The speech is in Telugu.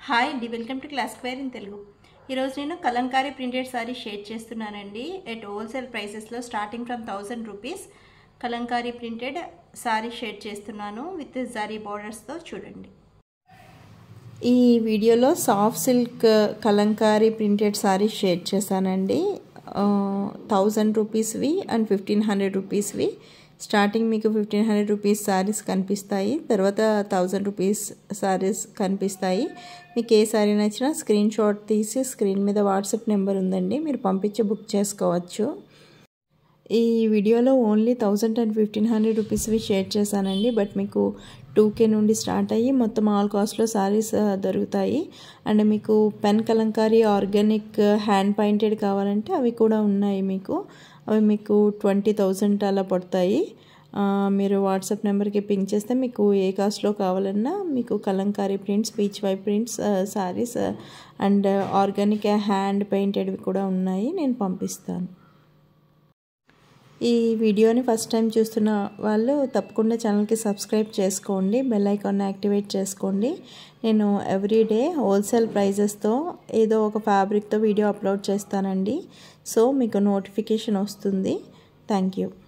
హాయ్ అండి welcome to class square in Telugu ఈరోజు నేను కలంకారీ ప్రింటెడ్ సారీ షేర్ చేస్తున్నానండి ఎట్ హోల్సేల్ ప్రైసెస్లో starting from thousand rupees Kalamkari printed sari share చేస్తున్నాను విత్ జరీ బార్డర్స్తో చూడండి ఈ వీడియోలో soft silk Kalamkari printed sari share చేశానండి థౌజండ్ రూపీస్వి అండ్ ఫిఫ్టీన్ హండ్రెడ్ రూపీస్వి స్టార్టింగ్ మీకు ఫిఫ్టీన్ హండ్రెడ్ రూపీస్ శారీస్ కనిపిస్తాయి తర్వాత థౌజండ్ రూపీస్ శారీస్ కనిపిస్తాయి మీకు ఏ శారీ నచ్చినా స్క్రీన్ షాట్ తీసి స్క్రీన్ మీద వాట్సాప్ నెంబర్ ఉందండి మీరు పంపించి బుక్ చేసుకోవచ్చు ఈ వీడియోలో only thousand and fifteen hundred రూపీస్వి షేర్ చేశానండి బట్ మీకు టూ కే నుండి స్టార్ట్ అయ్యి మొత్తం ఆల్ కాస్ట్లో శారీస్ దొరుకుతాయి అండ్ మీకు pen Kalamkari organic hand painted కావాలంటే అవి కూడా ఉన్నాయి మీకు అవి మీకు ట్వంటీ థౌజండ్ అలా పడతాయి మీరు వాట్సాప్ నెంబర్కి పింక్ చేస్తే మీకు ఏ కాస్ట్లో కావాలన్నా మీకు కలంకారీ ప్రింట్స్ పీచ్ వై prints saris and organic hand పెయింటెడ్వి కూడా ఉన్నాయి నేను పంపిస్తాను ఈ వీడియోని ఫస్ట్ టైం చూస్తున్న వాళ్ళు తప్పకుండా ఛానల్కి సబ్స్క్రైబ్ చేసుకోండి బెల్ ఐకాన్ని యాక్టివేట్ చేసుకోండి నేను ఎవ్రీడే హోల్సేల్ ప్రైజెస్తో ఏదో ఒక ఫ్యాబ్రిక్తో వీడియో అప్లోడ్ చేస్తానండి సో మీకు నోటిఫికేషన్ వస్తుంది థ్యాంక్ యూ